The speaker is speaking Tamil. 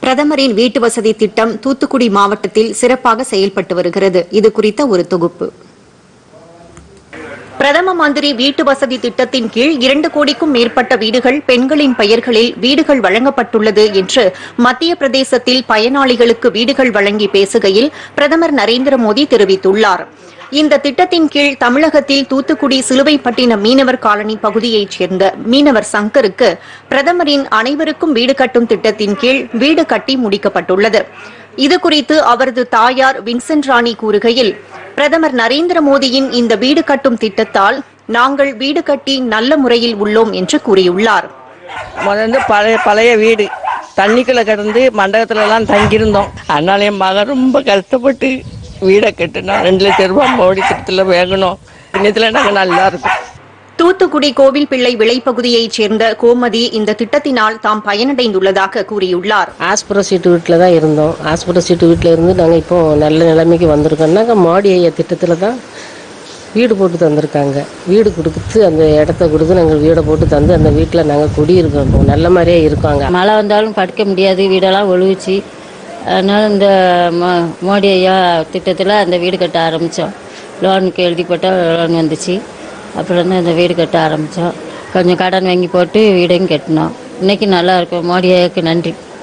பிரதமரின் வீட்டு வசதி திட்டம் தூத்துக்குடி மாவட்டத்தில் சிறப்பாக செயல்பட்டு வருகிறது இது குறித்த ஒரு தொகுப்பு பிரதம மந்திரி வீட்டு வசதி திட்டத்தின் கீழ் இரண்டு கோடிக்கும் மேற்பட்ட வீடுகள் பெண்களின் பெயர்களில் வீடுகள் வழங்கப்பட்டுள்ளது என்று மத்திய பிரதேசத்தில் பயனாளிகளுக்கு வீடுகள் வழங்கி பேசுகையில் பிரதமர் நரேந்திர மோடி தெரிவித்துள்ளார் இந்த திட்டத்தின் கீழ் தமிழகத்தில் தூத்துக்குடி சிலுவைப்பட்டினம் மீனவர் காலனி பகுதியைச் சேர்ந்த மீனவர் சங்கருக்கு பிரதமரின் அனைவருக்கும் வீடு கட்டும் திட்டத்தின் கீழ் வீடு கட்டி முடிக்கப்பட்டுள்ளது இதுகுறித்து அவரது தாயார் வின்சென்ட் ராணி கூறுகையில் பிரதமர் நரேந்திர மோடியின் இந்த வீடு கட்டும் திட்டத்தால் நாங்கள் வீடு கட்டி நல்ல முறையில் உள்ளோம் என்று கூறியுள்ளார் முதல்ல பழைய பழைய வீடு தண்ணிக்குள்ள கிடந்து மண்டபத்துலலாம் தங்கியிருந்தோம் அதனால என் மகன் ரொம்ப கஷ்டப்பட்டு வீடை கட்டுனா ரெண்டு லட்சம் ரூபாய் மோடி திட்டத்தில் வேகணும் இன்னத்தில் நாங்கள் நல்லா இருக்கோம் தூத்துக்குடி கோவில்பிள்ளை விளைப்பகுதியைச் சேர்ந்த கோமதி இந்த திட்டத்தினால் தாம் பயனடைந்துள்ளதாக கூறியுள்ளார் ஆஸ்பரோ சீட்டு வீட்டில் தான் இருந்தோம் ஆஸ்பரோ சீட்டு வீட்டில் இருந்து நாங்கள் இப்போ நல்ல நிலைமைக்கு வந்திருக்கோம் நாங்கள் மோடி ஐயா திட்டத்தில் தான் வீடு போட்டு தந்திருக்காங்க வீடு கொடுத்து அந்த இடத்த கொடுத்து நாங்கள் வீடை போட்டு தந்து அந்த வீட்டில் நாங்கள் குடியிருக்கோம் இப்போ நல்ல மாதிரியே இருக்கோங்க மழை வந்தாலும் படுக்க முடியாது வீடெல்லாம் ஒழுகுச்சு அதனால இந்த மோ- மோடி ஐயா திட்டத்தில் அந்த வீடு கட்ட ஆரம்பித்தோம் லோனுக்கு எழுதி போட்டால் லோன் வந்துச்சு அப்புறம் தான் இந்த வீடு கட்ட ஆரம்பித்தோம் கொஞ்சம் கடன் வாங்கி போட்டு வீடையும் கட்டினோம் இன்னைக்கு நல்லா இருக்கும் மோடி ஐயாவுக்கு நன்றி